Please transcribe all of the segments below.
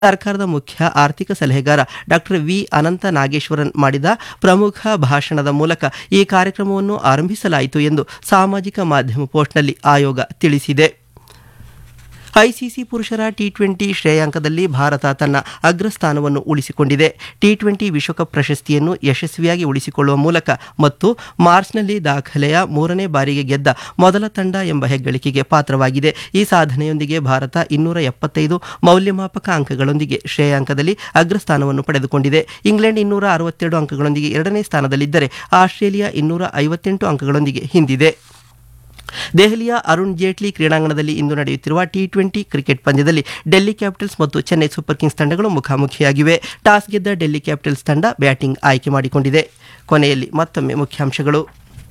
ಸರ್ಕಾರದ ಮುಖ್ಯ ಆರ್ಥಿಕ ಸಲಹೆಗಾರ ಡಾಕ್ಟರ್ ವಿ ಅನಂತ ನಾಗೇಶ್ವರನ್ ಮಾಡಿದ ಪ್ರಮುಖ ಭಾಷಣದ ಮೂಲಕ ಈ ಕಾರ್ಯಕ್ರಮವನ್ನು ಆರಂಭಿಸಲಾಯಿತು ಎಂದು ಸಾಮಾಜಿಕ ಮಾಧ್ಯಮ ಪೋಸ್ಟ್ನಲ್ಲಿ ಆಯೋಗ ತಿಳಿಸಿದೆ ಐಸಿಸಿ ಪುರುಷರ ಟಿ ಟ್ವೆಂಟಿ ಶ್ರೇಯಾಂಕದಲ್ಲಿ ಭಾರತ ತನ್ನ ಅಗ್ರಸ್ಥಾನವನ್ನು ಉಳಿಸಿಕೊಂಡಿದೆ ಟಿ ಟ್ವೆಂಟಿ ವಿಶ್ವಕಪ್ ಪ್ರಶಸ್ತಿಯನ್ನು ಯಶಸ್ವಿಯಾಗಿ ಉಳಿಸಿಕೊಳ್ಳುವ ಮೂಲಕ ಮತ್ತು ಮಾರ್ಚ್ನಲ್ಲಿ ದಾಖಲೆಯ ಮೂರನೇ ಬಾರಿಗೆ ಗೆದ್ದ ಮೊದಲ ತಂಡ ಎಂಬ ಹೆಗ್ಗಳಿಕೆಗೆ ಪಾತ್ರವಾಗಿದೆ ಈ ಸಾಧನೆಯೊಂದಿಗೆ ಭಾರತ ಇನ್ನೂರ ಎಪ್ಪತ್ತೈದು ಮೌಲ್ಯಮಾಪಕ ಅಂಕಗಳೊಂದಿಗೆ ಶ್ರೇಯಾಂಕದಲ್ಲಿ ಅಗ್ರಸ್ಥಾನವನ್ನು ಪಡೆದುಕೊಂಡಿದೆ ಇಂಗ್ಲೆಂಡ್ ಇನ್ನೂರ ಅರವತ್ತೆರಡು ಅಂಕಗಳೊಂದಿಗೆ ಎರಡನೇ ಸ್ಥಾನದಲ್ಲಿದ್ದರೆ ಆಸ್ಟ್ರೇಲಿಯಾ ಇನ್ನೂರ ಐವತ್ತೆಂಟು ಅಂಕಗಳೊಂದಿಗೆ ಹಿಂದಿದೆ ದೆಹಲಿಯ ಅರುಣ್ ಜೇಟ್ಲಿ ಕ್ರೀಡಾಂಗಣದಲ್ಲಿ ಇಂದು ನಡೆಯುತ್ತಿರುವ ಟಿ ಟ್ವೆಂಟಿ ಕ್ರಿಕೆಟ್ ಪಂದ್ಯದಲ್ಲಿ ಡೆಲ್ಲಿ ಕ್ಯಾಪಿಟಲ್ಸ್ ಮತ್ತು ಚೆನ್ನೈ ಸೂಪರ್ ಕಿಂಗ್ಸ್ ತಂಡಗಳು ಮುಖಾಮುಖಿಯಾಗಿವೆ ಟಾಸ್ ಗೆದ್ದ ಡೆಲ್ಲಿ ಕ್ಯಾಪಿಟಲ್ಸ್ ತಂಡ ಬ್ಯಾಟಿಂಗ್ ಆಯ್ಕೆ ಮಾಡಿಕೊಂಡಿದೆ ಕೊನೆಯಲ್ಲಿ ಮತ್ತೊಮ್ಮೆ ಮುಖ್ಯಾಂಶಗಳು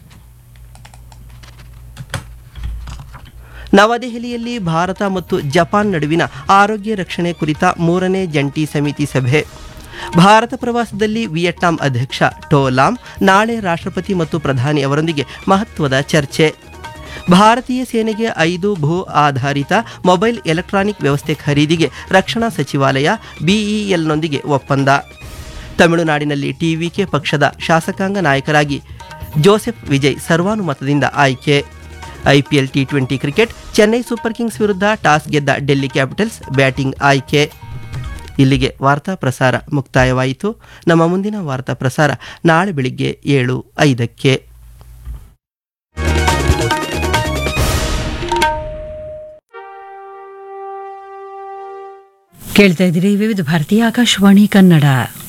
ನವದೆಹಲಿಯಲ್ಲಿ ಭಾರತ ಮತ್ತು ಜಪಾನ್ ನಡುವಿನ ಆರೋಗ್ಯ ರಕ್ಷಣೆ ಕುರಿತ ಮೂರನೇ ಜಂಟಿ ಸಮಿತಿ ಸಭೆ ಭಾರತ ಪ್ರವಾಸದಲ್ಲಿ ವಿಯೆಟ್ನಾಂ ಅಧ್ಯಕ್ಷ ಟೋಲಾಮ್ ನಾಳೆ ರಾಷ್ಟ್ರಪತಿ ಮತ್ತು ಪ್ರಧಾನಿ ಅವರೊಂದಿಗೆ ಮಹತ್ವದ ಚರ್ಚೆ ಭಾರತೀಯ ಸೇನೆಗೆ ಐದು ಭೂ ಆಧಾರಿತ ಮೊಬೈಲ್ ಎಲೆಕ್ಟ್ರಾನಿಕ್ ವ್ಯವಸ್ಥೆ ಖರೀದಿಗೆ ರಕ್ಷಣಾ ಸಚಿವಾಲಯ ಬಿಇಎಲ್ನೊಂದಿಗೆ ಒಪ್ಪಂದ ತಮಿಳುನಾಡಿನಲ್ಲಿ ಟಿವಿಕೆ ಪಕ್ಷದ ಶಾಸಕಾಂಗ ನಾಯಕರಾಗಿ ಜೋಸೆಫ್ ವಿಜಯ್ ಸರ್ವಾನುಮತದಿಂದ ಆಯ್ಕೆ IPL T twenty cricket Chennai super kings ವಿರುದ್ಧ ಟಾಸ್ ಗೆದ್ದ ಡೆಲ್ಲಿ ಕ್ಯಾಪಿಟಲ್ಸ್ ಬ್ಯಾಟಿಂಗ್ ಆಯ್ಕೆ ಇಲ್ಲಿಗೆ ವಾರ್ತಾ ಪ್ರಸಾರ ಮುಕ್ತಾಯವಾಯಿತು ನಮ್ಮ ಮುಂದಿನ ವಾರ್ತಾ ಪ್ರಸಾರ ನಾಳೆ ಬೆಳಿಗ್ಗೆ ಏಳು ಐದಕ್ಕೆ ಕೇಳ್ತಾ ಇದ್ದೀರಿ ವಿವಿಧ ಭಾರತೀಯ ಆಕಾಶವಾಣಿ ಕನ್ನಡ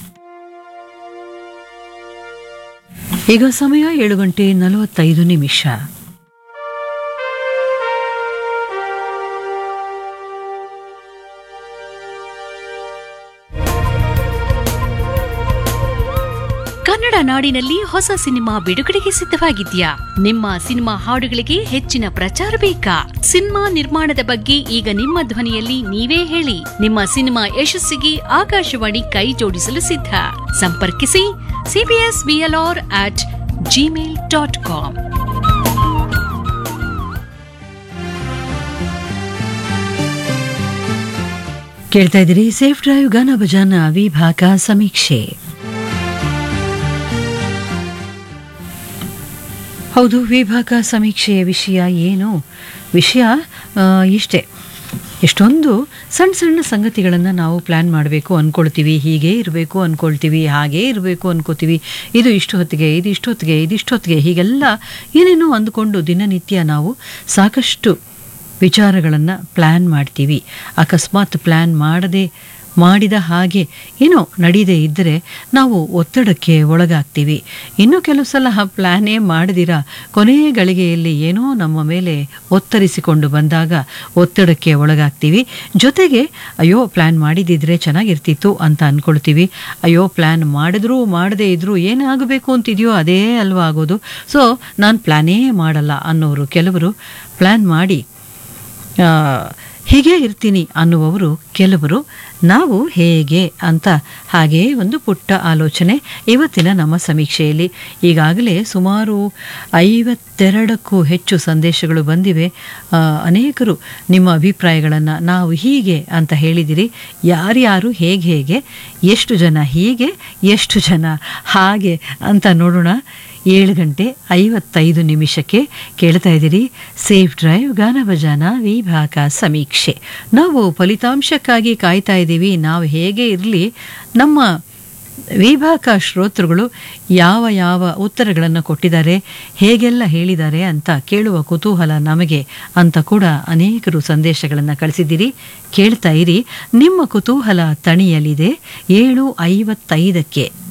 ಈಗ ಸಮಯ ಏಳು ಗಂಟೆ ನಲವತ್ತೈದು ನಿಮಿಷ ಕನ್ನಡ ನಾಡಿನಲ್ಲಿ ಹೊಸ ಸಿನಿಮಾ ಬಿಡುಗಡೆಗೆ ಸಿದ್ಧವಾಗಿದ್ಯಾ ನಿಮ್ಮ ಸಿನಿಮಾ ಹಾಡುಗಳಿಗೆ ಹೆಚ್ಚಿನ ಪ್ರಚಾರ ಬೇಕಾ ಸಿನಿಮಾ ನಿರ್ಮಾಣದ ಬಗ್ಗೆ ಈಗ ನಿಮ್ಮ ಧ್ವನಿಯಲ್ಲಿ ನೀವೇ ಹೇಳಿ ನಿಮ್ಮ ಸಿನಿಮಾ ಯಶಸ್ಸಿಗೆ ಆಕಾಶವಾಣಿ ಕೈ ಜೋಡಿಸಲು ಸಿದ್ಧ ಸಂಪರ್ಕಿಸಿ CBS BLR at Gmail dot com ಕೇಳ್ತಾ ಇದ್ದೀರಿ ಸೇಫ್ ಡ್ರೈವ್ ಗಾನ ಭಜಾನ ವಿಭಾಗ ಸಮೀಕ್ಷೆ ಹೌದು ವಿಭಾಗ ಸಮೀಕ್ಷೆಯ ವಿಷಯ ಏನು ವಿಷಯ ಆ, ಇಷ್ಟೇ ಎಷ್ಟೊಂದು ಸಣ್ಣ ಸಣ್ಣ ಸಂಗತಿಗಳನ್ನು ನಾವು ಪ್ಲ್ಯಾನ್ ಮಾಡಬೇಕು ಅಂದ್ಕೊಳ್ತೀವಿ ಹೀಗೆ ಇರಬೇಕು ಅಂದ್ಕೊಳ್ತೀವಿ ಹಾಗೇ ಇರಬೇಕು ಅಂದ್ಕೋತೀವಿ ಇದು ಇಷ್ಟು ಹೊತ್ತಿಗೆ ಇದು ಇಷ್ಟೊತ್ತಿಗೆ ಇದಿಷ್ಟೊತ್ತಿಗೆ ಹೀಗೆಲ್ಲ ಏನೇನೋ ಅಂದ್ಕೊಂಡು ದಿನನಿತ್ಯ ನಾವು ಸಾಕಷ್ಟು ವಿಚಾರಗಳನ್ನು ಪ್ಲ್ಯಾನ್ ಮಾಡ್ತೀವಿ ಅಕಸ್ಮಾತ್ ಪ್ಲ್ಯಾನ್ ಮಾಡದೆ ಮಾಡಿದ ಹಾಗೆ ಏನೋ ನಡೀದೇ ಇದ್ದರೆ ನಾವು ಒತ್ತಡಕ್ಕೆ ಒಳಗಾಗ್ತೀವಿ ಇನ್ನು ಕೆಲವು ಸಲ ಪ್ಲ್ಯಾನೇ ಮಾಡದಿರ ಕೊನೆಯ ಗಳಿಗೆಯಲ್ಲಿ ಏನೋ ನಮ್ಮ ಮೇಲೆ ಒತ್ತರಿಸಿಕೊಂಡು ಬಂದಾಗ ಒತ್ತಡಕ್ಕೆ ಒಳಗಾಗ್ತೀವಿ ಜೊತೆಗೆ ಅಯ್ಯೋ ಪ್ಲ್ಯಾನ್ ಮಾಡಿದಿದ್ರೆ ಚೆನ್ನಾಗಿರ್ತಿತ್ತು ಅಂತ ಅಂದ್ಕೊಳ್ತೀವಿ ಅಯ್ಯೋ ಪ್ಲ್ಯಾನ್ ಮಾಡಿದ್ರೂ ಮಾಡದೇ ಇದ್ರೂ ಏನಾಗಬೇಕು ಅಂತಿದೆಯೋ ಅದೇ ಅಲ್ವಾ ಆಗೋದು ಸೊ ನಾನು ಪ್ಲ್ಯಾನೇ ಮಾಡಲ್ಲ ಅನ್ನೋರು ಕೆಲವರು ಪ್ಲ್ಯಾನ್ ಮಾಡಿ ಆ, ಹೀಗೆ ಇರ್ತೀನಿ ಅನ್ನುವವರು ಕೆಲವರು ನಾವು ಹೇಗೆ ಅಂತ ಹಾಗೇ ಒಂದು ಪುಟ್ಟ ಆಲೋಚನೆ ಇವತ್ತಿನ ನಮ್ಮ ಸಮೀಕ್ಷೆಯಲ್ಲಿ ಈಗಾಗಲೇ ಸುಮಾರು ಐವತ್ತೆರಡಕ್ಕೂ ಹೆಚ್ಚು ಸಂದೇಶಗಳು ಬಂದಿವೆ ಆ, ಅನೇಕರು ನಿಮ್ಮ ಅಭಿಪ್ರಾಯಗಳನ್ನು ನಾವು ಹೀಗೆ ಅಂತ ಹೇಳಿದಿರಿ ಯಾರ್ಯಾರು ಹೇಗೆ ಹೇಗೆ ಎಷ್ಟು ಜನ ಹೀಗೆ ಎಷ್ಟು ಜನ ಹಾಗೆ ಅಂತ ನೋಡೋಣ ಏಳು ಗಂಟೆ ಐವತ್ತೈದು ನಿಮಿಷಕ್ಕೆ ಕೇಳ್ತಾ ಇದ್ದೀರಿ ಸೇಫ್ ಡ್ರೈವ್ ಗಾನ ಭಜಾನ ವಿಭಾಗ ಸಮೀಕ್ಷೆ ನಾವು ಫಲಿತಾಂಶಕ್ಕಾಗಿ ಕಾಯ್ತಾ ಇದ್ದೀವಿ ನಾವು ಹೇಗೆ ಇರಲಿ ನಮ್ಮ ವಿಭಾಗ ಶ್ರೋತೃಗಳು ಯಾವ ಯಾವ ಉತ್ತರಗಳನ್ನು ಕೊಟ್ಟಿದ್ದಾರೆ ಹೇಗೆಲ್ಲ ಹೇಳಿದ್ದಾರೆ ಅಂತ ಕೇಳುವ ಕುತೂಹಲ ನಮಗೆ ಅಂತ ಕೂಡ ಅನೇಕರು ಸಂದೇಶಗಳನ್ನು ಕಳಿಸಿದ್ದೀರಿ ಕೇಳ್ತಾ ಇರಿ ನಿಮ್ಮ ಕುತೂಹಲ ತಣಿಯಲಿದೆ ಏಳು ಐವತ್ತೈದಕ್ಕೆ